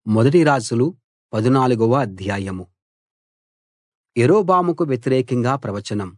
మొదటి రాజులు పదునాలుగవ అధ్యాయం యరొబాముకు వ్యతిరేకంగా ప్రవచనం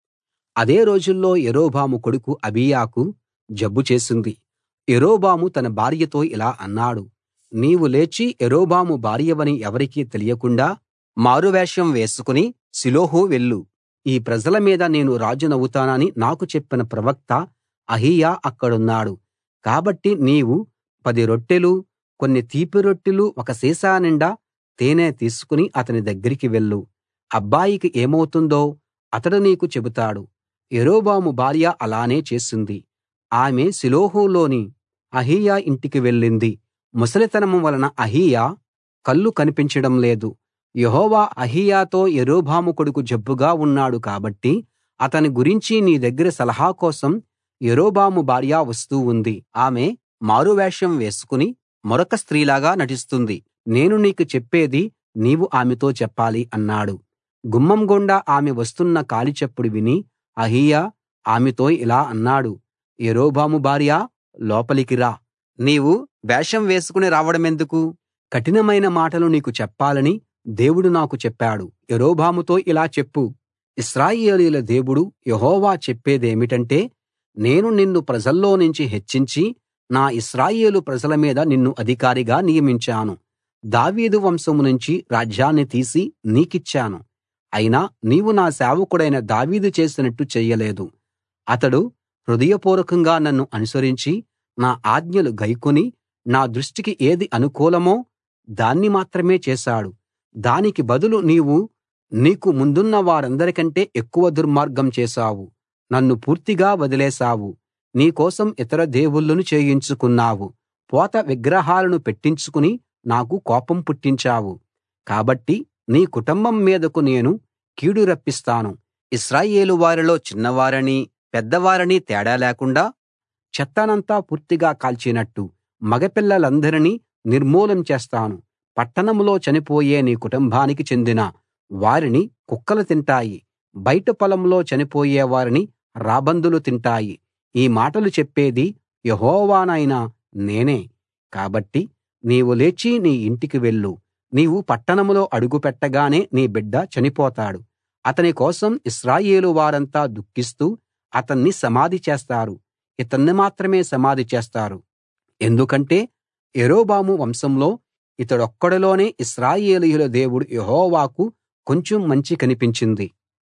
అదే రోజుల్లో యరొబాము కొడుకు అబీయాకు జబ్బు చేసింది యరొబాము తన భార్యతో ఇలా అన్నాడు నీవు లేచి యరొబాము భార్యవని ఎవరికీ తెలియకుండా మారువేషం వేసుకుని షిలోహు వెళ్ళు ఈ ప్రజల మీద నేను రాజునవుతానని నాకు చెప్పిన ప్రవక్త అహీయా అక్కడున్నాడు కాబట్టి నీవు పది రొట్టెలూ కొన్ని తీపి రొట్టెలు ఒక సీసా నిండా తేనె తీసుకుని అతని దగ్గరికి వెళ్ళు అబ్బాయికి ఏమవుతుందో అతడు నీకు చెబుతాడు యరొబాము భార్య అలానే చేసింది ఆమె షిలోహులోని అహీయా ఇంటికి వెళ్ళింది ముసలితనం వలన అహీయా కళ్ళు కనిపించడం లేదు యెహోవా అహీయాతో యరొబాము కొడుకు జబ్బుగా ఉన్నాడు కాబట్టి అతని గురించి నీ దగ్గర సలహా కోసం యరొబాము భార్య వస్తూ ఉంది ఆమె మారువేషం వేసుకుని మరొక స్త్రీలాగా నటిస్తుంది నేను నీకు చెప్పేది నీవు ఆమెతో చెప్పాలి అన్నాడు గుమ్మం గుండా ఆమె వస్తున్న కాలి చప్పుడు విని అహీయా ఆమెతో ఇలా అన్నాడు యరొబాము భార్యా లోపలికి రా నీవు వేషం వేసుకుని రావడమెందుకు కఠినమైన మాటలు నీకు చెప్పాలని దేవుడు నాకు చెప్పాడు యరొబాముతో ఇలా చెప్పు ఇశ్రాయేలీయుల దేవుడు యెహోవా చెప్పేదేమిటంటే నేను నిన్ను ప్రజల్లోనుంచి హెచ్చించి నా ఇశ్రాయేలు ప్రజల మీద నిన్ను అధికారిగా నియమించాను దావీదు వంశం నుంచి రాజ్యాన్ని తీసి నీకిచ్చాను అయినా నీవు నా సేవకుడైన దావీదు చేసినట్టు చెయ్యలేదు అతడు హృదయపూర్వకంగా నన్ను అనుసరించి నా ఆజ్ఞలు గైకొని నా దృష్టికి ఏది అనుకూలమో దాన్ని మాత్రమే చేశాడు దానికి బదులు నీవు నీకు ముందున్న వారందరికంటే ఎక్కువ దుర్మార్గం చేశావు నన్ను పూర్తిగా వదిలేశావు నీ కోసం ఇతర దేవుళ్ళను చేయించుకున్నావు పోత విగ్రహాలను పెట్టించుకుని నాకు కోపం పుట్టించావు కాబట్టి నీ కుటుంబం మీదకు నేను కీడు రప్పిస్తాను ఇశ్రాయేలు వారిలో చిన్నవారని పెద్దవారని తేడా లేకుండా చెత్తనంతా పూర్తిగా కాల్చినట్టు మగపిల్లలందరినీ నిర్మూలం చేస్తాను పట్టణంలో చనిపోయే నీ కుటుంబానికి చెందిన వారిని కుక్కలు తింటాయి బయట పొలంలో చనిపోయే వారిని రాబందులు తింటాయి ఈ మాటలు చెప్పేది యెహోవానైన నేనే కాబట్టి నీవు లేచి నీ ఇంటికి వెళ్ళు నీవు పట్టణంలో అడుగు పెట్టగానే నీ బిడ్డ చనిపోతాడు అతని కోసం ఇశ్రాయేలు వారంతా దుఃఖిస్తూ అతన్ని సమాధి చేస్తారు ఇతన్ని మాత్రమే సమాధి చేస్తారు ఎందుకంటే యరొబాము వంశంలో ఇతడొక్కడిలోనే ఇశ్రాయేలీయుల దేవుడు యెహోవాకు కొంచెం మంచి కనిపించింది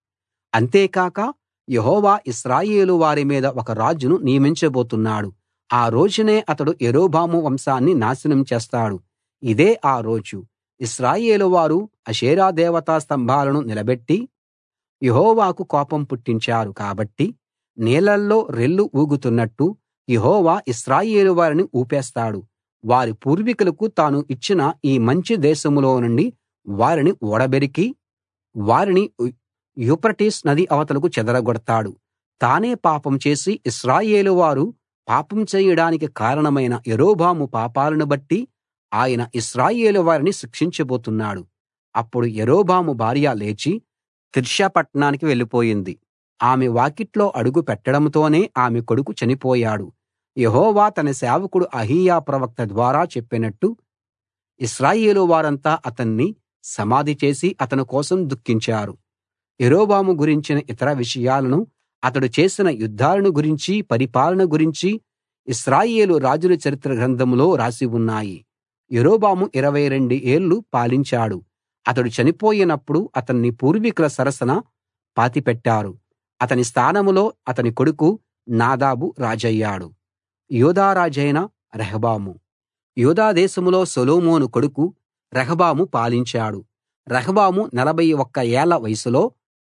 అంతేకాక యెహోవా ఇశ్రాయేలు వారి మీద ఒక రాజును నియమించబోతున్నాడు ఆ రోజునే అతడు యరొబాము వంశాన్ని నాశనం చేస్తాడు ఇదే ఆ రోజు ఇశ్రాయేలు వారు అషేరా దేవతా స్తంభాలను నిలబెట్టి యెహోవాకు కోపం పుట్టించారు కాబట్టి నీళ్ళల్లో రెల్లు ఊగుతున్నట్టు యెహోవా ఇశ్రాయేలు వారిని ఊపేస్తాడు వారి పూర్వీకులకు తాను ఇచ్చిన ఈ మంచి దేశంలో నుండి వారిని ఊడబెరికి వారిని యూఫ్రటీస్ నది అవతలకు చెదరగొడతాడు తానే పాపం చేసి ఇశ్రాయేలు వారు పాపం చేయడానికి కారణమైన యరొబాము పాపాలను బట్టి ఆయన ఇశ్రాయేలు వారిని శిక్షించబోతున్నాడు అప్పుడు యరొబాము భార్య లేచి తిర్సా పట్టణానికి వెళ్ళిపోయింది ఆమె వాకిట్లో అడుగు పెట్టడంతోనే ఆమె కొడుకు చనిపోయాడు యెహోవా తన సేవకుడు అహీయా ప్రవక్త ద్వారా చెప్పినట్టు ఇశ్రాయేలు వారంతా అతన్ని సమాధి చేసి అతని కోసం దుఃఖించారు యరొబాము గురించిన ఇతర విషయాలను అతడు చేసిన యుద్ధాలను గురించి పరిపాలన గురించి ఇశ్రాయేలు రాజుల చరిత్ర గ్రంథంలో రాసి ఉన్నాయి యరొబాము 22 ఏళ్ళు పాలించాడు అతడు చనిపోయినప్పుడు అతన్ని పూర్వీకుల సరసన పాతిపెట్టారు అతని స్థానంలో అతని కొడుకు నాదాబు రాజయ్యాడు యూదా రాజైన రెహబాము యూదా దేశంలో సొలొమోను కొడుకు రెహబాము పాలించాడు రెహబాము 41 ఏళ్ల వయసులో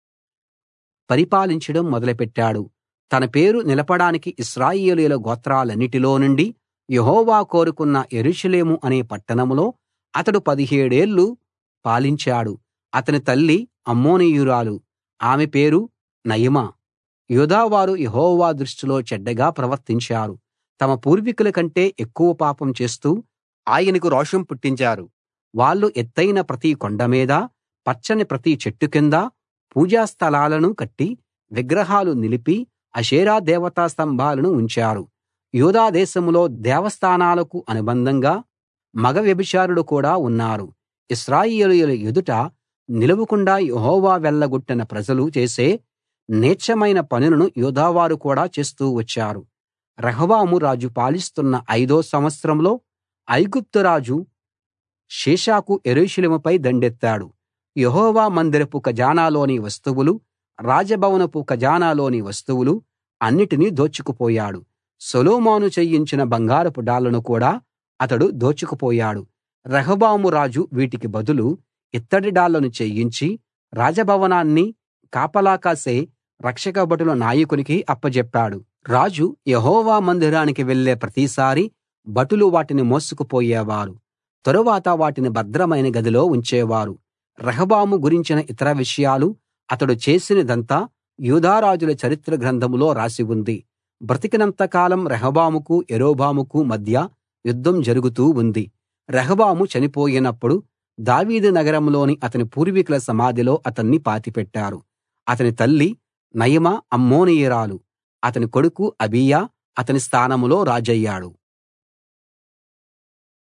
పరిపాలించడం మొదలుపెట్టాడు తన పేరు నిలపడానికి ఇశ్రాయేలీయుల గోత్రాలన్నిటిలో నుండి యెహోవా కోరుకున్న యెరూషలేము అనే పట్టణంలో అతడు పదిహేడేళ్ళు పాలించాడు అతని తల్లి అమ్మోనీయురాలు ఆమె పేరు నయమా యూదావారు యెహోవా దృష్టిలో చెడ్డగా ప్రవర్తించారు తమ పూర్వీకుల కంటే ఎక్కువ పాపం చేస్తూ ఆయనకు రోషం పుట్టించారు వాళ్ళు ఎత్తయిన ప్రతి కొండ మీద పచ్చని ప్రతి చెట్టు కింద పూజా స్థలాలను కట్టి విగ్రహాలు నిలిపి అషేరా దేవతా స్తంభాలను ఉంచారు యూదా దేశంలో దేవస్థానాలకు అనుబంధంగా మగ వ్యభిచారులు కూడా ఉన్నారు ఇశ్రాయేలీయుల ఎదుట నిలవకుండా యెహోవా వెళ్ళగొట్టిన ప్రజలు చేసే నీచమైన పనులను యూదావారు కూడా చేస్తూ వచ్చారు రెహబాము రాజు పాలిస్తున్న ఐదో సంవత్సరంలో ఐగుప్తు రాజు షీషాకు యెరూషలేముపై దండెత్తాడు యెహోవా మందిరపు ఖజానాలోని వస్తువులు రాజభవనపు ఖజానాలోని వస్తువులు అన్నిటినీ దోచుకుపోయాడు సొలొమోను చేయించిన బంగారపు డాళ్లను కూడా అతడు దోచుకుపోయాడు రెహబాము రాజు వీటికి బదులు ఇత్తడి డాళ్లను చేయించి రాజభవనాన్ని కాపలా కాసే రక్షక భటుల నాయకునికి అప్పజెప్పాడు రాజు యెహోవా మందిరానికి వెళ్ళే ప్రతిసారీ భటులు వాటిని మోసుకుపోయేవారు తరువాత వాటిని భద్రమైన గదిలో ఉంచేవారు రెహబాము గురించిన ఇతర విషయాలు అతడు చేసినదంతా యూదా రాజుల చరిత్ర గ్రంథంలో రాసి ఉంది బ్రతికినంత కాలం రెహబాముకు యరొబాముకు మధ్య యుద్ధం జరుగుతూ ఉంది రెహబాము చనిపోయినప్పుడు దావీదు నగరంలోని అతని పూర్వీకుల సమాధిలో అతన్ని పాతిపెట్టారు అతని తల్లి నయమా అమ్మోనీయురాలు అతని కొడుకు అబీయా అతని స్థానంలో రాజయ్యాడు